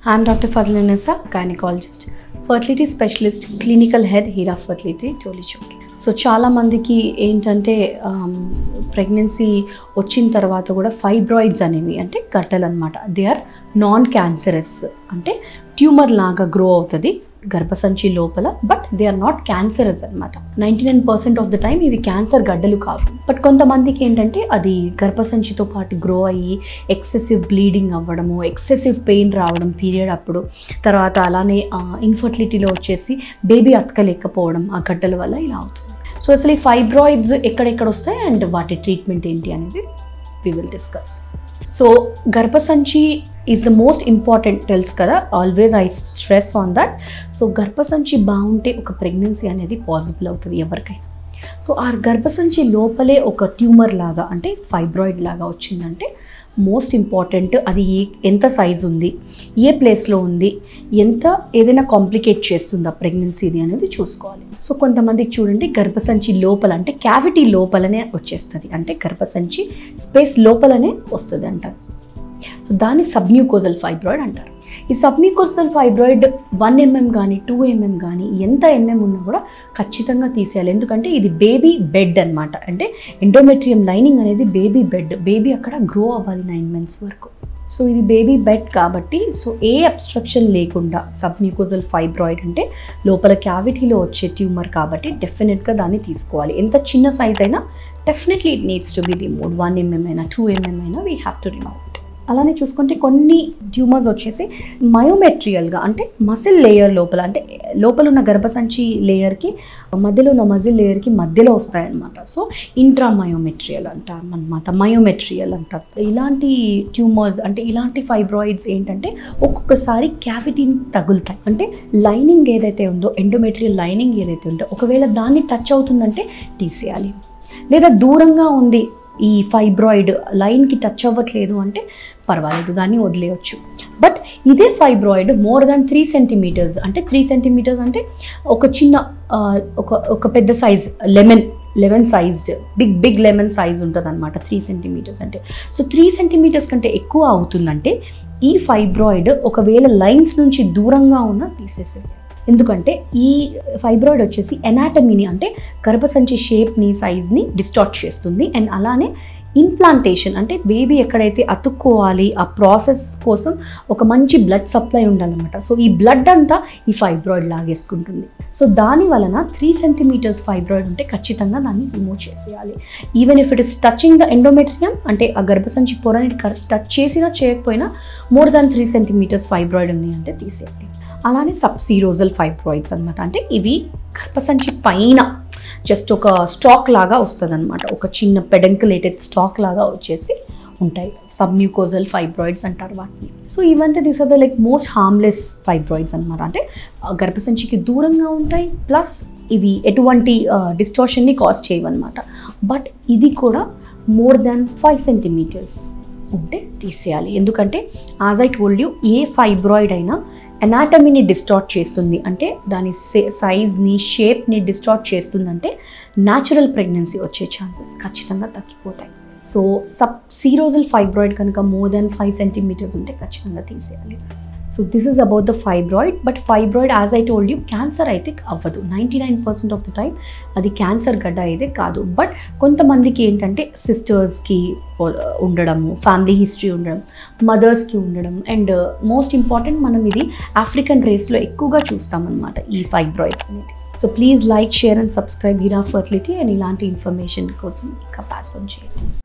I'm Dr. Fazlin Nissa, gynecologist, fertility specialist, clinical head, Hira Fertility, Tolichoki. So చాలా మందికి ఏంటంటే pregnancy వచ్చిన తర్వాత కూడా ఫైబ్రాయిడ్స్ అనేవి అంటే గట్టలు అనమాట దే ఆర్ నాన్ క్యాన్సరస్ అంటే ట్యూమర్ లాగా గ్రో అవుతుంది గర్భసంచి లోపల but they are not cancerous అనమాట ninety nine percent of the time ఇవి క్యాన్సర్ గడ్డలు కావు బట్ కొంతమందికి ఏంటంటే అది గర్భసంచితో పాటు గ్రో అయ్యి ఎక్సెసివ్ బ్లీడింగ్ అవ్వడము ఎక్సెసివ్ పెయిన్ రావడం పీరియడ్ అప్పుడు తర్వాత అలానే ఇన్ఫర్టిలిటీలో వచ్చేసి బేబీ అతకలేకపోవడం ఆ గడ్డల వల్ల ఇలా అవుతుంది సో అసలు ఈ ఫైబ్రాయిడ్స్ ఎక్కడెక్కడ వస్తాయి అండ్ వాటి ట్రీట్మెంట్ ఏంటి అనేది వి విల్ డిస్కస్ సో గర్భసంచి ఈజ్ ద మోస్ట్ ఇంపార్టెంట్ తెలుసు కదా always I stress on that so గర్భసంచి బాగుంటే ఒక ప్రెగ్నెన్సీ అనేది పాసిబుల్ అవుతుంది ఎవరికైనా సో ఆ గర్భసంచి లోపలే ఒక ట్యూమర్ లాగా అంటే ఫైబ్రాయిడ్ లాగా వచ్చిందంటే మోస్ట్ ఇంపార్టెంట్ అది ఏ ఎంత సైజు ఉంది ఏ ప్లేస్లో ఉంది ఎంత ఏదైనా కాంప్లికేట్ చేస్తుందా ప్రెగ్నెన్సీది అనేది చూసుకోవాలి సో కొంతమందికి చూడండి గర్భసంచి లోపల అంటే క్యావిటీ లోపలనే వచ్చేస్తుంది అంటే గర్భసంచి స్పేస్ లోపలనే వస్తుంది అంటారు సో దాన్ని సబ్మ్యూకోజల్ ఫైబ్రాయిడ్ అంటారు ఈ సబ్మ్యూకోజల్ ఫైబ్రాయిడ్ వన్ ఎంఎం కానీ టూ ఎంఎం కానీ ఎంత ఎంఎం ఉన్నా కూడా ఖచ్చితంగా తీసేయాలి ఎందుకంటే ఇది బేబీ బెడ్ అనమాట అంటే ఎండోమెట్రియం లైనింగ్ అనేది బేబీ బెడ్ బేబీ అక్కడ గ్రో అవ్వాలి నైన్ మంత్స్ వరకు సో ఇది బేబీ బెడ్ కాబట్టి సో ఏ అబ్స్ట్రక్షన్ లేకుండా సబ్మ్యూకోజల్ ఫైబ్రాయిడ్ అంటే లోపల క్యావిటీలో వచ్చే ట్యూమర్ కాబట్టి డెఫినెట్గా దాన్ని తీసుకోవాలి ఎంత చిన్న సైజ్ అయినా definitely it needs to be remove one mm అయినా టూ ఎంఎం అయినా we have to remove it అలానే చూసుకుంటే కొన్ని ట్యూమర్స్ వచ్చేసి మయోమెట్రియల్గా అంటే మసిల్ లేయర్ లోపల అంటే లోపల ఉన్న గర్భసంచి లేయర్కి మధ్యలో ఉన్న మజిల్ లేయర్కి మధ్యలో వస్తాయన్నమాట సో ఇంట్రామయోమెట్రియల్ అంటారు అనమాట మయోమెట్రియల్ అంటారు ఇలాంటి ట్యూమర్స్ అంటే ఇలాంటి ఫైబ్రాయిడ్స్ ఏంటంటే ఒక్కొక్కసారి క్యావిటీని తగులుతాయి అంటే లైనింగ్ ఏదైతే ఉందో ఎండోమెట్రియల్ లైనింగ్ ఏదైతే ఉందో ఒకవేళ దాన్ని టచ్ అవుతుందంటే తీసేయాలి లేదా దూరంగా ఉంది ఈ ఫైబ్రాయిడ్ లైన్కి టచ్ అవ్వట్లేదు అంటే పర్వాలేదు దాన్ని వదిలేయచ్చు బట్ ఇదే fibroid more than three centimetres అంటే త్రీ సెంటీమీటర్స్ అంటే ఒక చిన్న ఒక ఒక పెద్ద size lemon lemon sized big big lemon size ఉంటుంది అనమాట త్రీ సెంటీమీటర్స్ అంటే సో త్రీ సెంటీమీటర్స్ కంటే ఎక్కువ అవుతుందంటే ఈ ఫైబ్రాయిడ్ ఒకవేళ లైన్స్ నుంచి దూరంగా ఉన్న తీసేసేది ఎందుకంటే ఈ ఫైబ్రాయిడ్ వచ్చేసి ఎనాటమీని అంటే గర్భసంచి షేప్ని సైజ్ని డిస్టార్ట్ చేస్తుంది అండ్ అలానే ఇంప్లాంటేషన్ అంటే బేబీ ఎక్కడైతే అతుక్కోవాలి ఆ ప్రాసెస్ కోసం ఒక మంచి బ్లడ్ సప్లై ఉండాలన్నమాట సో ఈ బ్లడ్ అంతా ఈ ఫైబ్రాయిడ్ లాగేసుకుంటుంది సో దాని వలన త్రీ సెంటీమీటర్స్ ఫైబ్రాయిడ్ ఉంటే ఖచ్చితంగా దాన్ని రిమూవ్ చేసేయాలి even if it is touching the endometrium అంటే ఆ గర్భసంచి పొరని టచ్ చేసినా చేయకపోయినా more than three centimetres fibroid ఉంది అంటే తీసేయాలి అలానే సబ్సీరోజల్ ఫైబ్రాయిడ్స్ అనమాట అంటే ఇవి గర్భసంచి పైన జస్ట్ ఒక స్టాక్ లాగా వస్తుంది అనమాట ఒక చిన్న పెడంకులేటెడ్ స్టాక్ లాగా వచ్చేసి ఉంటాయి సబ్మ్యూకోజల్ ఫైబ్రాయిడ్స్ అంటారు వాటిని సో ఇవంటే these are the like most harmless fibroids అనమాట అంటే గర్భసంచికి దూరంగా ఉంటాయి ప్లస్ ఇవి ఎటువంటి డిస్టార్షన్ని కాజ్ చేయవన్నమాట బట్ ఇది కూడా మోర్ దాన్ ఫైవ్ సెంటీమీటర్స్ ఉంటే తీసేయాలి ఎందుకంటే as I told you a fibroid అయినా ఎనాటమీని డిస్టార్ట్ చేస్తుంది అంటే దాని సైజ్ని షేప్ని డిస్టార్ట్ చేస్తుందంటే న్యాచురల్ ప్రెగ్నెన్సీ వచ్చే ఛాన్సెస్ ఖచ్చితంగా తగ్గిపోతాయి సో సబ్ సీరోజల్ ఫైబ్రాయిడ్ కనుక మోర్ దెన్ ఫైవ్ సెంటీమీటర్స్ ఉంటే ఖచ్చితంగా తీసేయాలి so this is about the fibroid but fibroid as I told you cancer అయితే అవ్వదు ninety nine percent of the time అది క్యాన్సర్ గడ్డ అయితే కాదు బట్ కొంతమందికి ఏంటంటే సిస్టర్స్కి ఉండడము ఫ్యామిలీ హిస్టరీ ఉండడం మదర్స్కి ఉండడం అండ్ మోస్ట్ ఇంపార్టెంట్ మనం ఇది ఆఫ్రికన్ రేస్లో ఎక్కువగా చూస్తామన్నమాట ఈ ఫైబ్రాయిడ్స్ అనేది so please like share and subscribe Hira fertility and ఇలాంటి ఇన్ఫర్మేషన్ కోసం ఇంకా పాస్ ఆన్ చేయండి